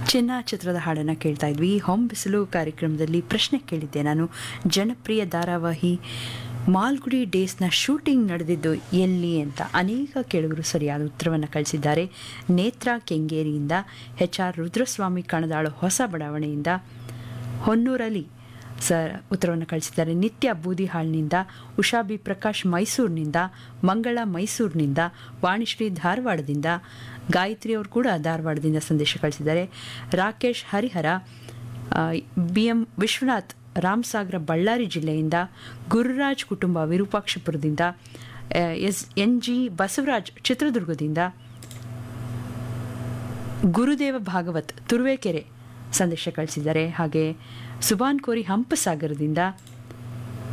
ಚಿನ್ನ ಚಿತ್ರದ ಹಾಡನ್ನು ಕೇಳ್ತಾ ಇದ್ವಿ ಹೊಂ ಬಿಸಿಲು ಕಾರ್ಯಕ್ರಮದಲ್ಲಿ ಪ್ರಶ್ನೆ ಕೇಳಿದ್ದೆ ನಾನು ಜನಪ್ರಿಯ ಧಾರಾವಾಹಿ ಮಾಲ್ಗುಡಿ ಡೇಸ್ನ ಶೂಟಿಂಗ್ ನಡೆದಿದ್ದು ಎಲ್ಲಿ ಅಂತ ಅನೇಕ ಕೇಳುಗರು ಸರಿಯಾದ ಉತ್ತರವನ್ನು ಕಳಿಸಿದ್ದಾರೆ ನೇತ್ರ ಕೆಂಗೇರಿಯಿಂದ ಎಚ್ ಆರ್ ರುದ್ರಸ್ವಾಮಿ ಕಣದಾಳು ಹೊಸ ಬಡಾವಣೆಯಿಂದ ಹೊನ್ನೂರಲ್ಲಿ ಸರ್ ಉತ್ತರವನ್ನು ಕಳಿಸಿದ್ದಾರೆ ನಿತ್ಯ ಬೂದಿಹಾಳ್ನಿಂದ ಉಷಾ ಬಿ ಪ್ರಕಾಶ್ ಮೈಸೂರಿನಿಂದ ಮಂಗಳ ಮೈಸೂರಿನಿಂದ ವಾಣಿಶ್ರೀ ಧಾರವಾಡದಿಂದ ಗಾಯತ್ರಿ ಅವರು ಕೂಡ ಧಾರವಾಡದಿಂದ ಸಂದೇಶ ಕಳಿಸಿದ್ದಾರೆ ರಾಕೇಶ್ ಹರಿಹರ ಬಿ ಎಂ ವಿಶ್ವನಾಥ್ ರಾಮಸಾಗರ ಬಳ್ಳಾರಿ ಜಿಲ್ಲೆಯಿಂದ ಗುರುರಾಜ್ ಕುಟುಂಬ ವಿರೂಪಾಕ್ಷಪುರದಿಂದ ಎಸ್ ಎನ್ ಜಿ ಬಸವರಾಜ್ ಚಿತ್ರದುರ್ಗದಿಂದ ಗುರುದೇವ ಭಾಗವತ್ ತುರುವೇಕೆರೆ ಸಂದೇಶ ಕಳಿಸಿದ್ದಾರೆ ಹಾಗೆ ಸುಬಾನ್ ಕೋರಿ ಹಂಪಸಾಗರದಿಂದ